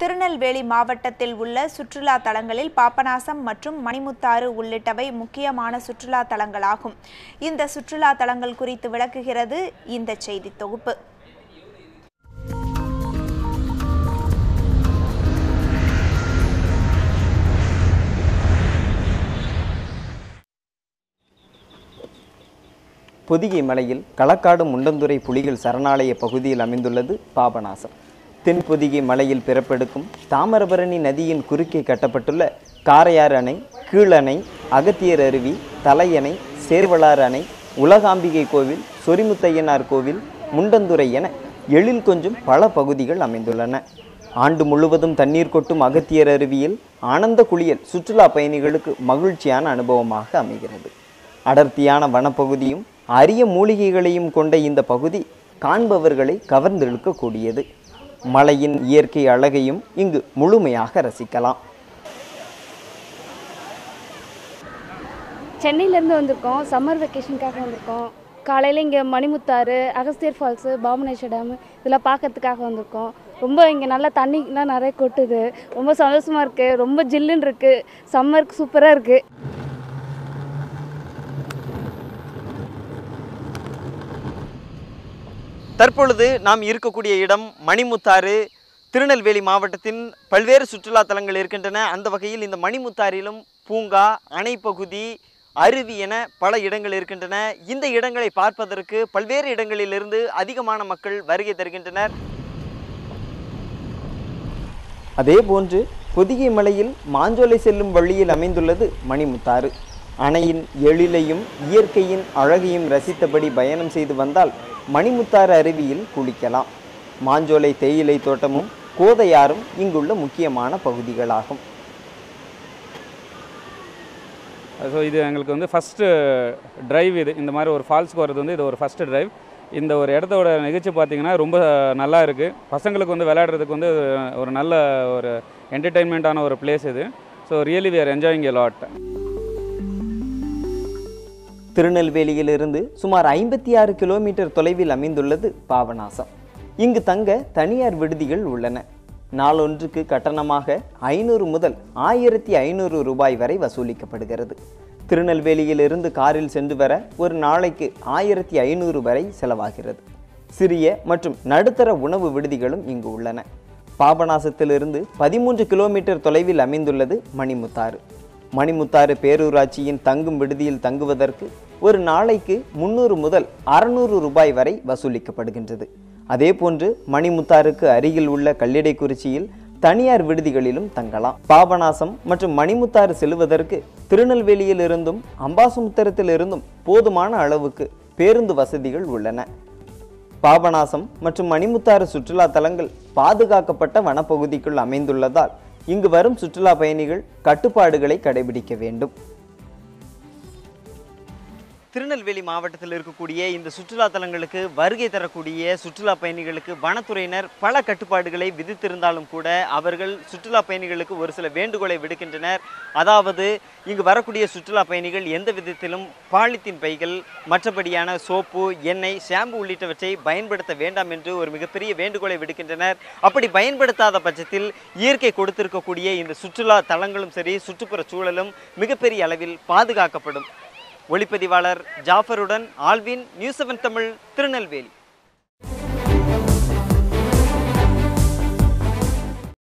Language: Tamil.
திருநெல்வேலி மாவட்டத்தில் உள்ள சுற்றுலா தலங்களில் பாபநாசம் மற்றும் மணிமுத்தாறு உள்ளிட்டவை முக்கியமான சுற்றுலா தலங்களாகும் இந்த சுற்றுலா தலங்கள் குறித்து விளக்குகிறது இந்த செய்தி தொகுப்பு பொதிகை மலையில் களக்காடு முண்டந்துறை புலிகள் சரணாலய பகுதியில் அமைந்துள்ளது பாபநாசம் தென் பொதிகை மலையில் பிறப்பெடுக்கும் தாமிரபரணி நதியின் குறுக்கே கட்டப்பட்டுள்ள காரையார் அணை கீழணை அகத்தியர் அருவி தலையணை சேர்வலார் அணை உலகாம்பிகை கோவில் சொரிமுத்தையனார் கோவில் முண்டந்துறை என எழில் கொஞ்சும் பல பகுதிகள் அமைந்துள்ளன ஆண்டு முழுவதும் தண்ணீர் கொட்டும் அகத்தியர் அருவியில் ஆனந்த குளியல் சுற்றுலா பயணிகளுக்கு மகிழ்ச்சியான அனுபவமாக அமைகிறது அடர்த்தியான வனப்பகுதியும் அரிய மூலிகைகளையும் கொண்ட இந்த பகுதி காண்பவர்களை கவர்ந்தெழுக்கக்கூடியது மலையின் இயற்கை அழகையும் இங்கு முழுமையாக ரசிக்கலாம் சென்னையிலேருந்து வந்திருக்கோம் சம்மர் வெக்கேஷனுக்காக வந்திருக்கோம் காலையில் இங்கே மணிமுத்தாறு அகஸ்தியர் ஃபால்ஸு பாபனேஸ்வர் டேமு இதெல்லாம் பார்க்கறதுக்காக வந்திருக்கோம் ரொம்ப இங்கே நல்லா தண்ணிலாம் நிறைய கொட்டுது ரொம்ப சந்தோஷமாக இருக்குது ரொம்ப ஜில்லுன்னு இருக்குது சம்மருக்கு சூப்பராக இருக்குது தற்பொழுது நாம் இருக்கக்கூடிய இடம் மணிமுத்தாறு திருநெல்வேலி மாவட்டத்தின் பல்வேறு சுற்றுலா தலங்கள் இருக்கின்றன அந்த வகையில் இந்த மணிமுத்தாறிலும் பூங்கா அணைப்பகுதி அருவி என பல இடங்கள் இருக்கின்றன இந்த இடங்களை பார்ப்பதற்கு பல்வேறு இடங்களிலிருந்து அதிகமான மக்கள் வருகை தருகின்றனர் அதே போன்று பொதிகை மலையில் மாஞ்சோலை செல்லும் வழியில் அமைந்துள்ளது மணிமுத்தாறு அணையின் எழிலையும் இயற்கையின் அழகையும் ரசித்தபடி பயணம் செய்து வந்தால் மணிமுத்தாறு அருவியில் குளிக்கலாம் மாஞ்சோலை தேயிலை தோட்டமும் கோதையாறும் இங்குள்ள முக்கியமான பகுதிகளாகும் ஸோ இது எங்களுக்கு வந்து ஃபஸ்ட்டு டிரைவ் இது இந்த மாதிரி ஒரு ஃபால்ஸ்க்கு வர்றது வந்து இது ஒரு ஃபஸ்ட்டு டிரைவ் இந்த ஒரு இடத்தோட நிகழ்ச்சி பார்த்தீங்கன்னா ரொம்ப நல்லா இருக்குது பசங்களுக்கு வந்து விளையாடுறதுக்கு வந்து ஒரு நல்ல ஒரு என்டர்டெயின்மெண்ட்டான ஒரு பிளேஸ் இது so really we are enjoying a lot திருநெல்வேலியிலிருந்து சுமார் ஐம்பத்தி ஆறு கிலோமீட்டர் தொலைவில் அமைந்துள்ளது பாபநாசம் இங்கு தங்க தனியார் விடுதிகள் உள்ளன நாளொன்றுக்கு கட்டணமாக ஐநூறு முதல் ஆயிரத்தி ஐநூறு ரூபாய் வரை வசூலிக்கப்படுகிறது திருநெல்வேலியிலிருந்து காரில் சென்று வர ஒரு நாளைக்கு ஆயிரத்தி ஐநூறு வரை செலவாகிறது சிறிய மற்றும் நடுத்தர உணவு விடுதிகளும் இங்கு உள்ளன பாபநாசத்திலிருந்து பதிமூன்று கிலோமீட்டர் தொலைவில் அமைந்துள்ளது மணிமுத்தாறு மணிமுத்தாறு பேரூராட்சியின் தங்கும் விடுதியில் தங்குவதற்கு ஒரு நாளைக்கு முன்னூறு முதல் அறுநூறு ரூபாய் வரை வசூலிக்கப்படுகின்றது அதேபோன்று மணிமுத்தாருக்கு அருகில் உள்ள கல்லிடைக்குறிச்சியில் தனியார் விடுதிகளிலும் தங்கலாம் பாபநாசம் மற்றும் மணிமுத்தாறு செல்வதற்கு திருநெல்வேலியிலிருந்தும் அம்பாசமுத்திரத்திலிருந்தும் போதுமான அளவுக்கு பேருந்து வசதிகள் உள்ளன பாபநாசம் மற்றும் மணிமுத்தாறு சுற்றுலா தலங்கள் பாதுகாக்கப்பட்ட வனப்பகுதிக்குள் அமைந்துள்ளதால் இங்கு வரும் சுற்றுலா பயணிகள் கட்டுப்பாடுகளை கடைபிடிக்க வேண்டும் திருநெல்வேலி மாவட்டத்தில் இருக்கக்கூடிய இந்த சுற்றுலா தலங்களுக்கு வருகை தரக்கூடிய சுற்றுலா பயணிகளுக்கு வனத்துறையினர் பல கட்டுப்பாடுகளை விதித்திருந்தாலும் கூட அவர்கள் சுற்றுலா பயணிகளுக்கு ஒரு சில வேண்டுகோளை விடுக்கின்றனர் அதாவது இங்கு வரக்கூடிய சுற்றுலா பயணிகள் எந்த விதத்திலும் பாலித்தீன் பைகள் மற்றபடியான சோப்பு எண்ணெய் ஷாம்பு உள்ளிட்டவற்றை பயன்படுத்த வேண்டாம் என்று ஒரு மிகப்பெரிய வேண்டுகோளை விடுக்கின்றனர் அப்படி பயன்படுத்தாத பட்சத்தில் இயற்கை கொடுத்திருக்கக்கூடிய இந்த சுற்றுலா தலங்களும் சரி சுற்றுப்புற சூழலும் மிகப்பெரிய அளவில் பாதுகாக்கப்படும் ஒளிப்பதிவாளர் ஜாஃபருடன் Alvin news seven Tamil Tirunelveli